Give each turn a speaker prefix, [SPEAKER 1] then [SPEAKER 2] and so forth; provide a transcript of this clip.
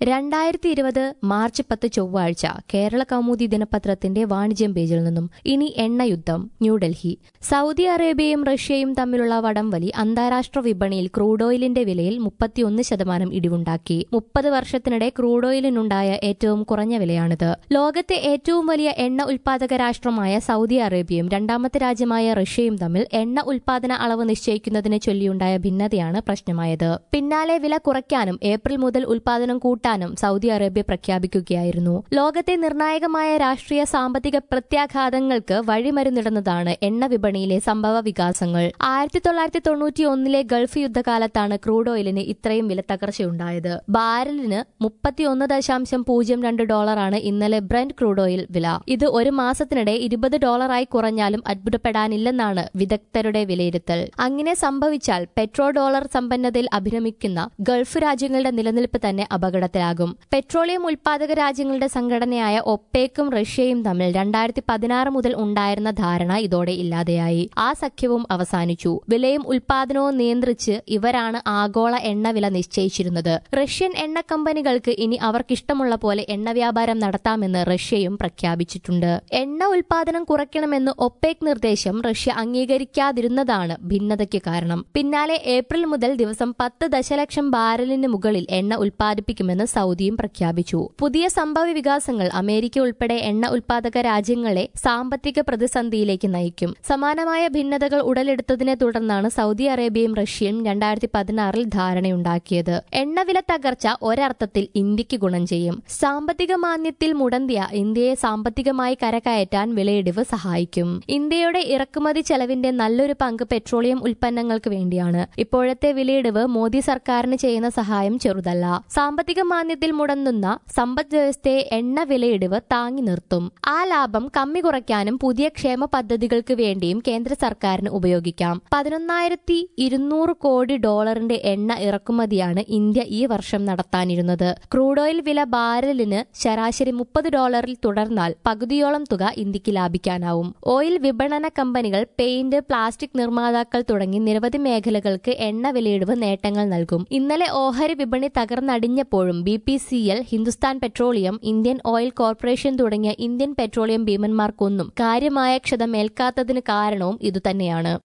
[SPEAKER 1] രണ്ടായിരത്തി ഇരുപത് മാർച്ച് പത്ത് ചൊവ്വാഴ്ച കേരള കൗമുദി ദിനപത്രത്തിന്റെ വാണിജ്യം പേജിൽ നിന്നും ഇനി എണ്ണയുദ്ധം ന്യൂഡൽഹി സൗദി അറേബ്യയും റഷ്യയും തമ്മിലുള്ള വടംവലി അന്താരാഷ്ട്ര വിപണിയിൽ ക്രൂഡ് ഓയിലിന്റെ വിലയിൽ മുപ്പത്തിയൊന്ന് ശതമാനം ഇടിവുണ്ടാക്കി മുപ്പത് വർഷത്തിനിടെ ക്രൂഡ് ഓയിലിനുണ്ടായ ഏറ്റവും കുറഞ്ഞ വിലയാണിത് ലോകത്തെ ഏറ്റവും വലിയ എണ്ണ ഉൽപാദക രാഷ്ട്രമായ സൗദി അറേബ്യയും രണ്ടാമത്തെ രാജ്യമായ റഷ്യയും തമ്മിൽ എണ്ണ ഉൽപാദന അളവ് നിശ്ചയിക്കുന്നതിനെ ചൊല്ലിയുണ്ടായ ഭിന്നതയാണ് പ്രശ്നമായത് പിന്നാലെ വില കുറയ്ക്കാനും ഏപ്രിൽ മുതൽ ഉൽപാദനം കൂട്ടാനും സൗദി അറേബ്യ പ്രഖ്യാപിക്കുകയായിരുന്നു ലോകത്തെ നിർണായകമായ രാഷ്ട്രീയ സാമ്പത്തിക പ്രത്യാഘാതങ്ങൾക്ക് വഴിമരുന്നിടുന്നതാണ് എണ്ണ വിപണിയിലെ സംഭവ വികാസങ്ങൾ ആയിരത്തി തൊള്ളായിരത്തി തൊണ്ണൂറ്റി ഒന്നിലെ ഗൾഫ് യുദ്ധകാലത്താണ് ക്രൂഡ് ഓയിലിന് ഇത്രയും വില തകർച്ചയുണ്ടായത് ബാരലിന് മുപ്പത്തിയൊന്ന് ദശാംശം പൂജ്യം രണ്ട് ഡോളറാണ് ഇന്നലെ ബ്രന്റ് ക്രൂഡ് ഓയിൽ വില ഇത് ഒരു മാസത്തിനിടെ ഇരുപത് ഡോളറായി കുറഞ്ഞാലും അത്ഭുതപ്പെടാനില്ലെന്നാണ് വിദഗ്ധരുടെ വിലയിരുത്തൽ അങ്ങനെ സംഭവിച്ചാൽ പെട്രോ ഡോളർ സമ്പന്നതയിൽ അഭിരമിക്കുന്ന ഗൾഫ് രാജ്യങ്ങളുടെ നിലനിൽപ്പ് തന്നെ അപകടത്തിലാകും പെട്രോളിയം ഉൽപാദക രാജ്യങ്ങളുടെ സംഘടനയായ ഒപ്പേക്കും റഷ്യയും തമ്മിൽ രണ്ടായിരത്തി പതിനാറ് മുതൽ ഉണ്ടായിരുന്ന ധാരണ ഇതോടെ ഇല്ലാതെയായി ആ സഖ്യവും അവസാനിച്ചു വിലയും ഉൽപാദനവും നിയന്ത്രിച്ച് ഇവരാണ് ആഗോള എണ്ണവില നിശ്ചയിച്ചിരുന്നത് റഷ്യൻ എണ്ണ കമ്പനികൾക്ക് ഇനി അവർക്കിഷ്ടമുള്ള പോലെ എണ്ണ വ്യാപാരം നടത്താമെന്ന് റഷ്യയും പ്രഖ്യാപിച്ചിട്ടുണ്ട് എണ്ണ ഉൽപാദനം കുറയ്ക്കണമെന്ന് ഒപ്പേക് നിർദ്ദേശം റഷ്യ അംഗീകരിക്കാതിരുന്നതാണ് ഭിന്നതയ്ക്ക് കാരണം പിന്നാലെ ഏപ്രിൽ മുതൽ ദിവസം പത്ത് ദശലക്ഷം ബാരലിന് മുകളിൽ എണ്ണ ഉൽപ്പാദിപ്പിക്കുമെന്ന് സൗദിയും പ്രഖ്യാപിച്ചു പുതിയ സംഭവ വികാസങ്ങൾ അമേരിക്ക ഉൾപ്പെടെ എണ്ണ ഉൽപാദക രാജ്യങ്ങളെ സാമ്പത്തിക പ്രതിസന്ധിയിലേക്ക് നയിക്കും സമാനമായ ഭിന്നതകൾ ഉടലെടുത്തതിനെ തുടർന്നാണ് സൗദി അറേബ്യയും റഷ്യയും രണ്ടായിരത്തി പതിനാറിൽ ധാരണയുണ്ടാക്കിയത് എണ്ണവില തകർച്ച ഒരർത്ഥത്തിൽ ഇന്ത്യക്ക് ഗുണം ചെയ്യും സാമ്പത്തിക മാന്ദ്യത്തിൽ മുടന്തിയ ഇന്ത്യയെ സാമ്പത്തികമായി കരകയറ്റാൻ വിലയിടിവ് സഹായിക്കും ഇന്ത്യയുടെ ഇറക്കുമതി ചെലവിന്റെ നല്ലൊരു പങ്ക് പെട്രോളിയം ഉൽപ്പന്നങ്ങൾക്ക് വേണ്ടിയാണ് ഇപ്പോഴത്തെ വിലയിടിവ് മോദി സർക്കാരിന് ചെയ്യുന്ന സഹായം ചെറുതല്ല സാമ്പത്തിക മാന്ദ്യത്തിൽ മുടങ്ങുന്ന സമ്പദ് വ്യവസ്ഥയെ എണ്ണ വിലയിടിവ് താങ്ങി നിർത്തും ആ ലാഭം കമ്മി കുറയ്ക്കാനും പുതിയ ക്ഷേമ പദ്ധതികൾക്ക് വേണ്ടിയും കേന്ദ്ര സർക്കാരിന് ഉപയോഗിക്കാം പതിനൊന്നായിരത്തി ഇരുന്നൂറ് കോടി ഡോളറിന്റെ എണ്ണ ഇറക്കുമതിയാണ് ഇന്ത്യ ഈ വർഷം നടത്താനിരുന്നത് ക്രൂഡ് ഓയിൽ വില ബാരലിന് ശരാശരി മുപ്പത് ഡോളറിൽ തുടർന്നാൽ പകുതിയോളം തുക ഇന്ത്യക്ക് ലാഭിക്കാനാവും ഓയിൽ വിപണന കമ്പനികൾ പെയിന്റ് പ്ലാസ്റ്റിക് നിർമ്മാതാക്കൾ തുടങ്ങി നിരവധി മേഖലകൾക്ക് എണ്ണ വിലയിടിവ് നേട്ടങ്ങൾ നൽകും ഇന്നലെ ഓഹരി വിപണി തകർന്നടിഞ്ഞപ്പോഴും B P C L Hindustan petroleum Indian oil corporation തുടങ്ങിയ ഇന്ത്യൻ പെട്രോളിയം ഭീമന്മാർക്കൊന്നും കാര്യമായ ക്ഷതമേൽക്കാത്തതിന് കാരണവും ഇതുതന്നെയാണ്